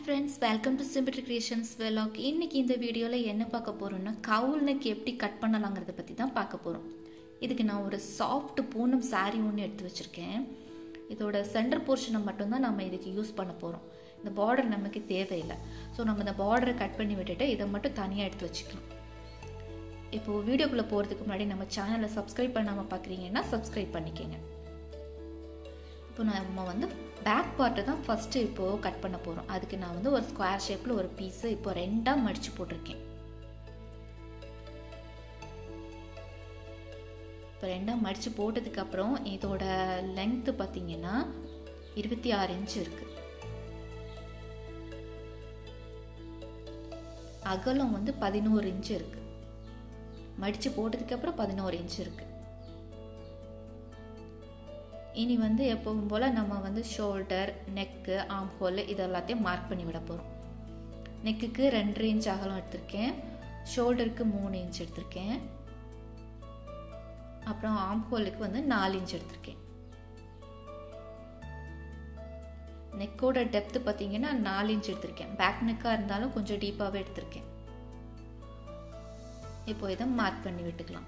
friends welcome to simple creations vlog இன்னைக்கு இந்த வீடியோவில் என்ன பார்க்க போகிறோம்னா கவுல் நெக் எப்படி கட் பண்ணலாங்கிறத பற்றி தான் பார்க்க போகிறோம் இதுக்கு நான் ஒரு சாஃப்ட் பூனம் saree ஒன்று எடுத்து வச்சுருக்கேன் இதோட சென்டர் போர்ஷனை மட்டும்தான் நம்ம இதுக்கு யூஸ் பண்ண போகிறோம் இந்த பார்டர் நமக்கு தேவையில்லை ஸோ நம்ம இந்த பார்டரை கட் பண்ணி விட்டுட்டு இதை மட்டும் தனியாக எடுத்து வச்சுக்கலாம் இப்போது வீடியோக்குள்ளே போகிறதுக்கு முன்னாடி நம்ம சேனலை சப்ஸ்கிரைப் பண்ணாமல் பார்க்குறீங்கன்னா சப்ஸ்கிரைப் பண்ணிக்கோங்க இப்போ நம்ம வந்து பேக் பார்ட்டை தான் ஃபஸ்ட்டு இப்போது கட் பண்ண போகிறோம் அதுக்கு நான் வந்து ஒரு ஸ்கொயர் ஷேப்பில் ஒரு பீஸை இப்போ ரெண்டாக மடித்து போட்டிருக்கேன் இப்போ ரெண்டாக மடித்து போட்டதுக்கப்புறம் இதோட லெங்க்த்து பார்த்தீங்கன்னா இருபத்தி ஆறு இன்ச் இருக்குது அகலம் வந்து பதினோரு இன்ச் இருக்குது மடித்து போட்டதுக்கப்புறம் பதினோரு இன்ச் இருக்குது இனி வந்து எப்பவும் போல் நம்ம வந்து ஷோல்டர் நெக்கு ஆம் ஹோல் இது எல்லாத்தையும் மார்க் பண்ணி விட போகிறோம் நெக்குக்கு ரெண்டரை இன்ச் அகலம் எடுத்திருக்கேன் ஷோல்டருக்கு மூணு இன்ச் எடுத்திருக்கேன் அப்புறம் ஆம் ஹோலுக்கு வந்து நாலு இன்ச் எடுத்திருக்கேன் நெக்கோட டெப்த்து பார்த்தீங்கன்னா நாலு இன்ச் எடுத்திருக்கேன் பேக் நெக்காக இருந்தாலும் கொஞ்சம் டீப்பாகவே எடுத்திருக்கேன் இப்போ இதை மார்க் பண்ணி விட்டுக்கலாம்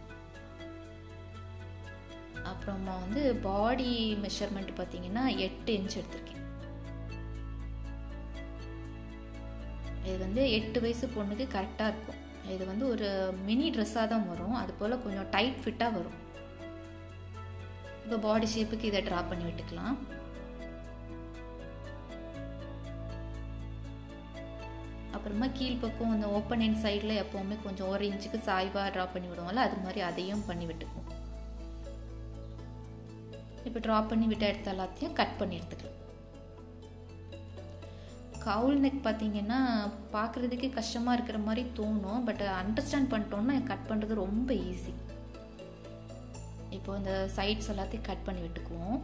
அப்புறமா வந்து பாடி மெஷர்மெண்ட் பார்த்தீங்கன்னா எட்டு இன்ச் எடுத்திருக்கேன் இது வந்து எட்டு வயசு பொண்ணுக்கு கரெக்டாக இருக்கும் இது வந்து ஒரு மினி ட்ரெஸ்ஸாக தான் வரும் அது போல் கொஞ்சம் டைட் ஃபிட்டாக வரும் இப்போ பாடி ஷேப்புக்கு இதை ட்ரா பண்ணி விட்டுக்கலாம் அப்புறமா கீழ்ப்பக்கம் அந்த ஓப்பன் எண்ட் சைடில் எப்போவுமே கொஞ்சம் ஒரு இன்ச்சுக்கு சாய்வாக ட்ரா பண்ணி விடுவோம்ல அது மாதிரி அதையும் பண்ணி விட்டுக்குவோம் இப்போ ட்ரா பண்ணி விட்ட எடுத்த எல்லாத்தையும் கட் பண்ணி எடுத்துக்கலாம் கவுல் நெக் பார்த்தீங்கன்னா பார்க்குறதுக்கே கஷ்டமாக இருக்கிற மாதிரி தோணும் பட் அண்டர்ஸ்டாண்ட் பண்ணிட்டோம்னா கட் பண்ணுறது ரொம்ப ஈஸி இப்போ இந்த சைட்ஸ் எல்லாத்தையும் கட் பண்ணி விட்டுக்குவோம்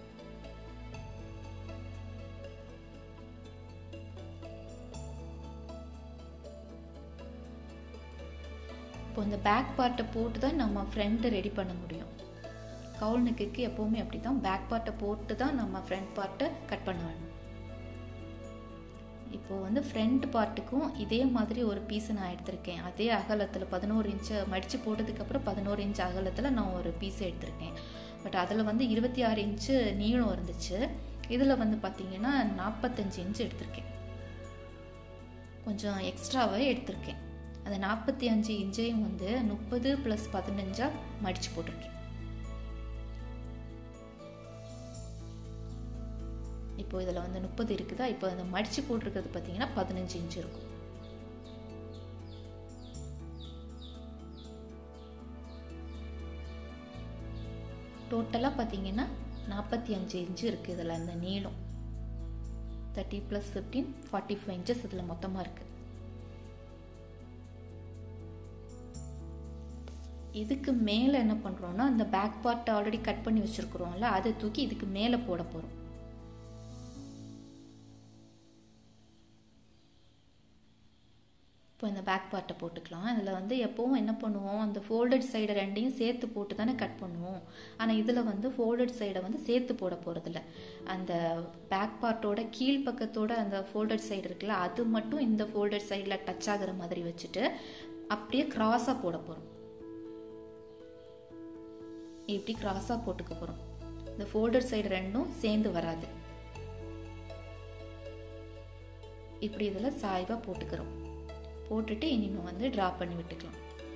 இப்போ இந்த பேக் பார்ட்டை போட்டு தான் நம்ம ஃப்ரண்ட்டை ரெடி பண்ண முடியும் கவுல் நெக்குக்கு எப்போவுமே அப்படி தான் பேக் பார்ட்டை போட்டு தான் நம்ம ஃப்ரண்ட் பார்ட்டை கட் பண்ண வேணும் இப்போது வந்து ஃப்ரண்ட் பார்ட்டுக்கும் இதே மாதிரி ஒரு பீஸை நான் எடுத்திருக்கேன் அதே அகலத்தில் பதினோரு இன்ச்சு மடித்து போட்டதுக்கப்புறம் பதினோரு இன்ச் அகலத்தில் நான் ஒரு பீஸை எடுத்திருக்கேன் பட் அதில் வந்து இருபத்தி ஆறு இன்ச்சு நீளம் இருந்துச்சு இதில் வந்து பார்த்திங்கன்னா நாற்பத்தஞ்சு இன்ச்சு எடுத்திருக்கேன் கொஞ்சம் எக்ஸ்ட்ராவே எடுத்திருக்கேன் அந்த நாற்பத்தி அஞ்சு இன்ச்சையும் வந்து முப்பது ப்ளஸ் பதினஞ்சாக மடித்து போட்டிருக்கேன் இப்போ இதில் வந்து முப்பது இருக்குதா இப்போ அந்த மடித்து போட்டிருக்கிறது பார்த்தீங்கன்னா பதினஞ்சு இன்ச் இருக்கும் டோட்டலாக பார்த்தீங்கன்னா நாற்பத்தி அஞ்சு இன்ச்சு இருக்குது இதில் அந்த நீளம் thirty plus fifteen forty five inches இதில் மொத்தமாக இருக்குது இதுக்கு மேலே என்ன பண்ணுறோன்னா அந்த பேக் பார்ட் ஆல்ரெடி கட் பண்ணி வச்சுருக்குறோம்ல அதை தூக்கி இதுக்கு மேலே போட போகிறோம் இப்போ இந்த பேக் பார்ட்டை போட்டுக்கலாம் இதில் வந்து எப்போவும் என்ன பண்ணுவோம் அந்த ஃபோல்டட் சைடை ரெண்டையும் சேர்த்து போட்டு தானே கட் பண்ணுவோம் ஆனால் இதில் வந்து ஃபோல்டட் சைடை வந்து சேர்த்து போட போகிறதில்ல அந்த பேக் பார்ட்டோட கீழ் பக்கத்தோட அந்த ஃபோல்டட் சைடு இருக்குல்ல அது மட்டும் இந்த ஃபோல்டட் சைடில் டச் ஆகிற மாதிரி வச்சுட்டு அப்படியே க்ராஸாக போட போகிறோம் இப்படி க்ராஸாக போட்டுக்க போகிறோம் இந்த ஃபோல்டர் சைடு ரெண்டும் சேர்ந்து வராது இப்படி இதில் சாய்வாக போட்டுக்கிறோம் போட்டுட்டு இனிமேல் வந்து ட்ரா பண்ணி விட்டுக்கலாம்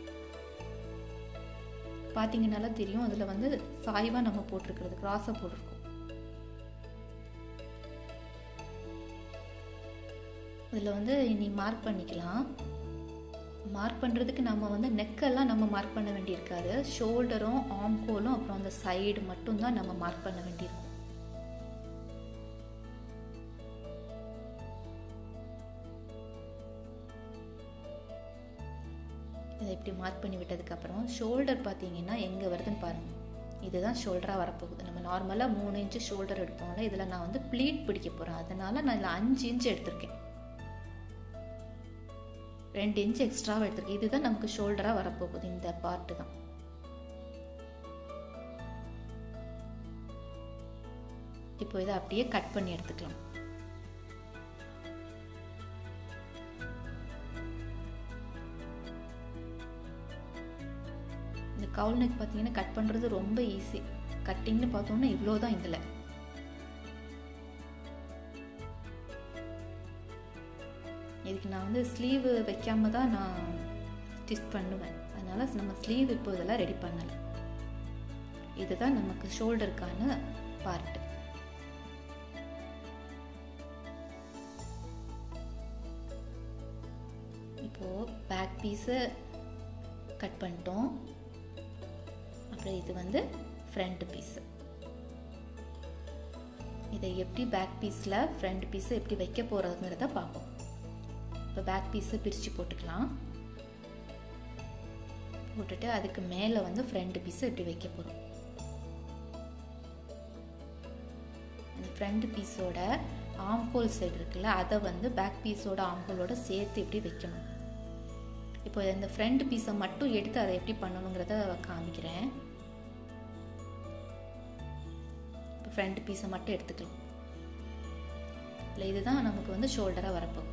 பார்த்தீங்கன்னால தெரியும் அதில் வந்து சாய்வாக நம்ம போட்டிருக்கிறது க்ராஸாக போட்டிருக்கோம் இதில் வந்து இனி மார்க் பண்ணிக்கலாம் மார்க் பண்ணுறதுக்கு நம்ம வந்து நெக்கெல்லாம் நம்ம மார்க் பண்ண வேண்டியிருக்காது ஷோல்டரும் ஆம் ஹோலும் அப்புறம் அந்த சைடு மட்டும்தான் நம்ம மார்க் பண்ண வேண்டியிருக்கும் இதை இப்படி மார்க் பண்ணி விட்டதுக்கப்புறம் ஷோல்டர் பார்த்தீங்கன்னா எங்கே வருதுன்னு பாருங்கள் இதுதான் ஷோல்டராக வரப்போகுது நம்ம நார்மலாக மூணு இன்ச்சு ஷோல்டர் எடுப்போம்ல இதில் நான் வந்து ப்ளீட் பிடிக்க போகிறேன் அதனால் நான் இதில் அஞ்சு இன்ச்சு எடுத்திருக்கேன் ரெண்டு இன்ச் எக்ஸ்ட்ராவாக எடுத்திருக்கேன் இதுதான் நமக்கு ஷோல்டராக வரப்போகுது இந்த பார்ட்டு தான் இப்போ இதை அப்படியே கட் பண்ணி எடுத்துக்கலாம் கவுல் நெக் பார்த்தீங்கன்னா கட் பண்ணுறது ரொம்ப ஈஸி கட்டிங்னு பார்த்தோன்னா இவ்வளோ தான் இதில் இதுக்கு நான் வந்து ஸ்லீவ் வைக்காம தான் நான் ஸ்டிச் பண்ணுவேன் அதனால் நம்ம ஸ்லீவ் இப்போ இதெல்லாம் ரெடி பண்ணலை இதுதான் நமக்கு ஷோல்டருக்கான பார்ட்டு இப்போது பேக் பீஸை கட் பண்ணிட்டோம் அப்புறம் இது வந்து ஃப்ரண்ட் பீஸு இதை எப்படி பேக் பீஸில் ஃப்ரண்ட் பீஸை எப்படி வைக்க போகிறதுங்கிறத பார்ப்போம் இப்போ பேக் பீஸை பிரித்து போட்டுக்கலாம் போட்டுட்டு அதுக்கு மேலே வந்து ஃப்ரண்ட் பீஸை எப்படி வைக்க போகிறோம் அந்த ஃப்ரண்ட் பீஸோட ஆம்ஹோல் சைடு இருக்குல்ல அதை வந்து பேக் பீஸோட ஆம்ஹோலோட சேர்த்து எப்படி வைக்கணும் இப்போ இந்த ஃப்ரண்ட் பீஸை மட்டும் எடுத்து அதை எப்படி பண்ணணுங்கிறத காமிக்கிறேன் இப்போ ஃப்ரண்ட் பீஸை மட்டும் எடுத்துக்கலாம் இல்லை இதுதான் நமக்கு வந்து ஷோல்டராக வரப்போகும்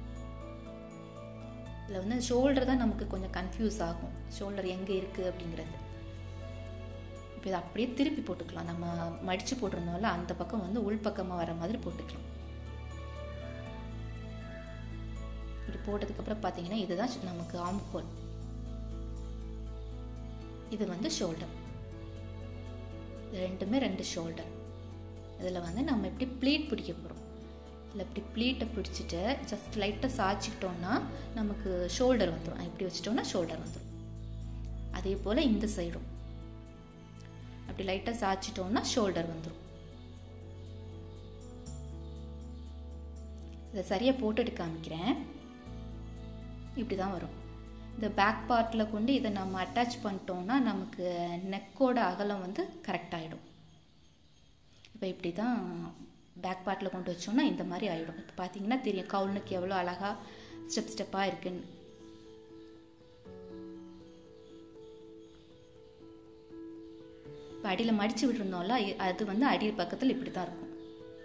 இதில் வந்து ஷோல்டர் தான் நமக்கு கொஞ்சம் கன்ஃபியூஸ் ஆகும் ஷோல்டர் எங்கே இருக்குது அப்படிங்கிறது இப்போ இதை அப்படியே திருப்பி போட்டுக்கலாம் நம்ம மடித்து போட்டிருந்தோம்ல அந்த பக்கம் வந்து உள்பக்கமாக வர மாதிரி போட்டுக்கலாம் இப்படி போட்டதுக்கப்புறம் பார்த்தீங்கன்னா இதுதான் நமக்கு ஆம் ஹோல் இது வந்து ஷோல்டர் இது ரெண்டுமே ரெண்டு ஷோல்டர் இதில் வந்து நம்ம இப்படி ப்ளீட் பிடிக்க போகிறோம் இதில் இப்படி ப்ளீட்டை பிடிச்சிட்டு ஜஸ்ட் லைட்டாக சாய்ச்சிக்கிட்டோன்னா நமக்கு ஷோல்டர் வந்துடும் இப்படி வச்சிட்டோன்னா ஷோல்டர் வந்துடும் அதே போல் இந்த சைடும் அப்படி லைட்டாக சாய்ச்சிட்டோன்னா ஷோல்டர் வந்துடும் இதை சரியாக போட்டுட்டு காமிக்கிறேன் இப்படி தான் வரும் இந்த பேக் பார்ட்டில் கொண்டு இதை நம்ம அட்டாச் பண்ணிட்டோம்னா நமக்கு நெக்கோட அகலம் வந்து கரெக்ட் ஆகிடும் இப்போ இப்படி தான் பேக் பார்ட்டில் கொண்டு வச்சோம்னா இந்த மாதிரி ஆகிடும் இப்போ பார்த்தீங்கன்னா தெரியும் கவுலுக்கு எவ்வளோ அழகாக ஸ்டெப் ஸ்டெப்பாக இருக்குன்னு இப்போ அடியில் மடித்து விட்டுருந்தோம்ல அது வந்து அடி பக்கத்தில் இப்படி தான் இருக்கும்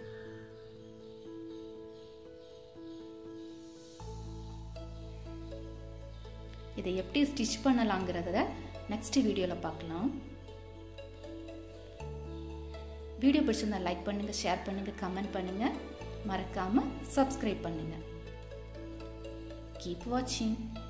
இதை எப்படி ஸ்டிச் பண்ணலாங்கிறத நெக்ஸ்ட் வீடியோவில் பார்க்கலாம் வீடியோ பிடிச்சிருந்தா லைக் பண்ணுங்கள் ஷேர் பண்ணுங்கள் கமெண்ட் பண்ணுங்கள் மறக்காமல் சப்ஸ்கிரைப் பண்ணுங்கள் கீப் வாட்சிங்